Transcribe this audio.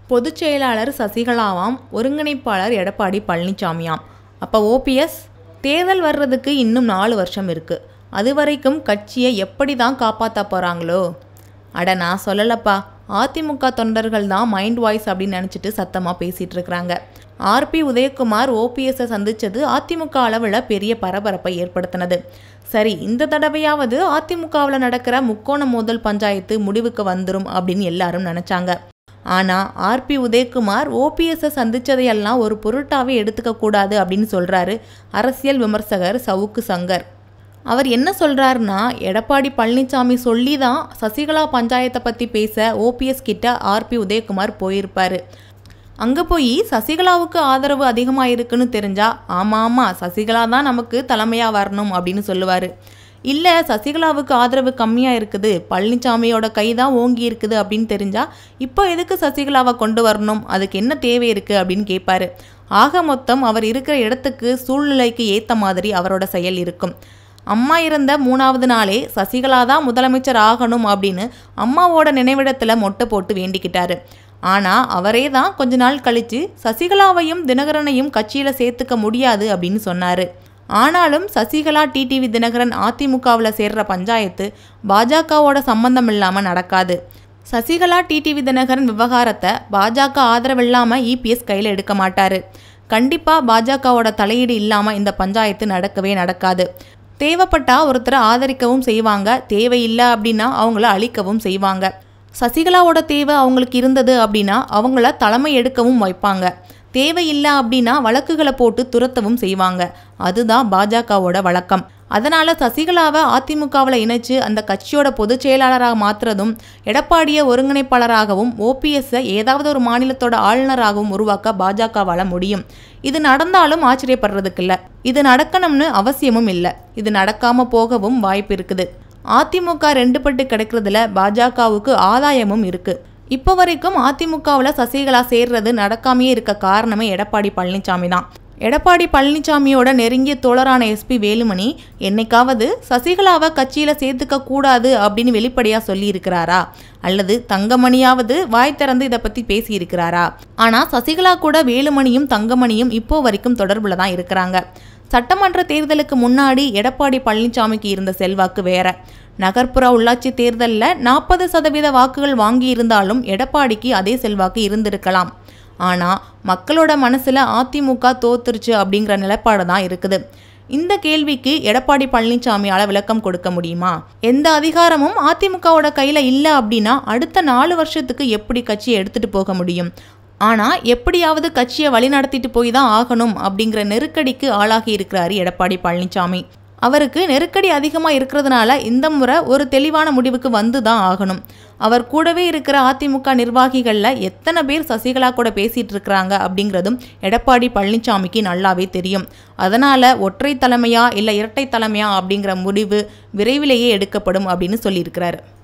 பொதுச் செயலாளர் சசிகலாவாம் ஒருங்கிணைப்பாளர் எடப்பாடி பழனிசாமியாம் அப்போ ஓபிஎஸ் தேர்தல் வர்றதுக்கு இன்னும் நாலு வருஷம் இருக்குது அது வரைக்கும் கட்சியை எப்படி தான் காப்பாற்ற போகிறாங்களோ அட நான் சொல்லலப்பா அதிமுக தொண்டர்கள் தான் மைண்ட் வாய்ஸ் அப்படின்னு நினச்சிட்டு சத்தமாக பேசிகிட்டு இருக்கிறாங்க ஆர்பி உதயகுமார் ஓபிஎஸ்ஸை சந்திச்சது அதிமுக அளவில் பெரிய பரபரப்பை ஏற்படுத்தினது சரி இந்த தடவையாவது அதிமுகவில் நடக்கிற முக்கோண மோதல் பஞ்சாயத்து முடிவுக்கு வந்துடும் அப்படின்னு எல்லாரும் நினச்சாங்க ஆனால் ஆர்பி உதயகுமார் ஓபிஎஸ்ஸை சந்திச்சதையெல்லாம் ஒரு பொருட்டாவே எடுத்துக்க கூடாது அப்படின்னு சொல்கிறாரு அரசியல் விமர்சகர் சவுக்கு சங்கர் அவர் என்ன சொல்கிறாருன்னா எடப்பாடி பழனிசாமி சொல்லி தான் சசிகலா பஞ்சாயத்தை பற்றி பேச ஓபிஎஸ் கிட்ட ஆர்பி உதயகுமார் போயிருப்பார் அங்கே போய் சசிகலாவுக்கு ஆதரவு அதிகமாக இருக்குன்னு தெரிஞ்சா ஆமாம் ஆமாம் சசிகலா தான் நமக்கு தலைமையாக வரணும் அப்படின்னு சொல்லுவார் இல்லை சசிகலாவுக்கு ஆதரவு கம்மியாக இருக்குது பழனிசாமியோட கை தான் ஓங்கி இருக்குது அப்படின்னு தெரிஞ்சா இப்போ எதுக்கு சசிகலாவை கொண்டு வரணும் அதுக்கு என்ன தேவை இருக்குது அப்படின்னு கேட்பாரு ஆக மொத்தம் அவர் இருக்கிற இடத்துக்கு சூழ்நிலைக்கு ஏற்ற மாதிரி அவரோட செயல் இருக்கும் அம்மா இறந்த மூணாவது நாளே சசிகலா தான் முதலமைச்சர் ஆகணும் அப்படின்னு அம்மாவோட நினைவிடத்தில் மொட்டை போட்டு வேண்டிக்கிட்டாரு ஆனால் அவரே தான் கொஞ்ச நாள் கழித்து சசிகலாவையும் தினகரனையும் கட்சியில் சேர்த்துக்க முடியாது அப்படின்னு சொன்னார் ஆனாலும் சசிகலா டிடிவி தினகரன் அதிமுகவில் சேர்ற பஞ்சாயத்து பாஜகவோட சம்பந்தம் இல்லாமல் நடக்காது சசிகலா டிடிவி தினகரன் விவகாரத்தை பாஜக ஆதரவில்லாமல் இபிஎஸ் கையில் எடுக்க மாட்டார் கண்டிப்பாக பாஜகவோட தலையீடு இல்லாமல் இந்த பஞ்சாயத்து நடக்கவே நடக்காது தேவைப்பட்டா ஒருத்தரை ஆதரிக்கவும் செய்வாங்க தேவையில்லை அப்படின்னா அவங்கள அழிக்கவும் செய்வாங்க சசிகலாவோட தேவை அவங்களுக்கு இருந்தது அப்படின்னா அவங்கள தலைமை எடுக்கவும் வைப்பாங்க தேவையில்லை அப்படின்னா வழக்குகளை போட்டு துரத்தவும் செய்வாங்க அதுதான் பாஜகவோட வழக்கம் அதனால சசிகலாவை அதிமுகவில் இணைச்சு அந்த கட்சியோட பொதுச் செயலாளராக மாற்றுறதும் எடப்பாடியை ஒருங்கிணைப்பாளராகவும் ஓபிஎஸ்ஸை ஏதாவது ஒரு மாநிலத்தோட ஆளுநராகவும் உருவாக்க பாஜகவால் முடியும் இது நடந்தாலும் ஆச்சரியப்படுறதுக்கு இல்லை இது நடக்கணும்னு அவசியமும் இல்லை இது நடக்காம போகவும் வாய்ப்பு இருக்குது அதிமுக ரெண்டு பட்டு கிடைக்கிறதுல பாஜகவுக்கு ஆதாயமும் இருக்கு இப்போ வரைக்கும் அதிமுகவில் சசிகலா சேர்றது நடக்காமையே இருக்க காரணமே எடப்பாடி பழனிசாமி தான் எடப்பாடி பழனிசாமியோட நெருங்கிய தோழரான எஸ்பி வேலுமணி என்னைக்காவது சசிகலாவை கட்சியில் சேர்த்துக்க கூடாது அப்படின்னு வெளிப்படையாக சொல்லியிருக்கிறாரா அல்லது தங்கமணியாவது வாய் திறந்து இதை பற்றி பேசியிருக்கிறாரா ஆனால் சசிகலா கூட வேலுமணியும் தங்கமணியும் இப்போ வரைக்கும் தொடர்பில் தான் இருக்கிறாங்க சட்டமன்ற தேர்தலுக்கு முன்னாடி எடப்பாடி பழனிசாமிக்கு இருந்த செல்வாக்கு வேற நகர்ப்புற உள்ளாட்சி தேர்தலில் நாற்பது சதவீத வாக்குகள் வாங்கியிருந்தாலும் எடப்பாடிக்கு அதே செல்வாக்கு இருந்திருக்கலாம் ஆனால் மக்களோட மனசில் அதிமுக தோத்துருச்சு அப்படிங்கிற நிலைப்பாடு தான் இருக்குது இந்த கேள்விக்கு எடப்பாடி பழனிசாமியால் விளக்கம் கொடுக்க முடியுமா எந்த அதிகாரமும் அதிமுகவோட கையில் இல்லை அப்படின்னா அடுத்த நாலு வருஷத்துக்கு எப்படி கட்சியை எடுத்துகிட்டு போக முடியும் ஆனால் எப்படியாவது கட்சியை வழிநடத்திட்டு போய் தான் ஆகணும் அப்படிங்கிற நெருக்கடிக்கு ஆளாகி இருக்கிறாரு எடப்பாடி பழனிசாமி அவருக்கு நெருக்கடி அதிகமாக இருக்கிறதுனால இந்த முறை ஒரு தெளிவான முடிவுக்கு வந்து தான் ஆகணும் அவர் கூடவே இருக்கிற அதிமுக நிர்வாகிகளில் எத்தனை பேர் சசிகலா கூட பேசிகிட்டு இருக்கிறாங்க அப்படிங்கிறதும் எடப்பாடி பழனிசாமிக்கு நல்லாவே தெரியும் அதனால் ஒற்றை தலைமையா இல்லை இரட்டை தலைமையா அப்படிங்கிற முடிவு விரைவிலேயே எடுக்கப்படும் அப்படின்னு சொல்லியிருக்கிறாரு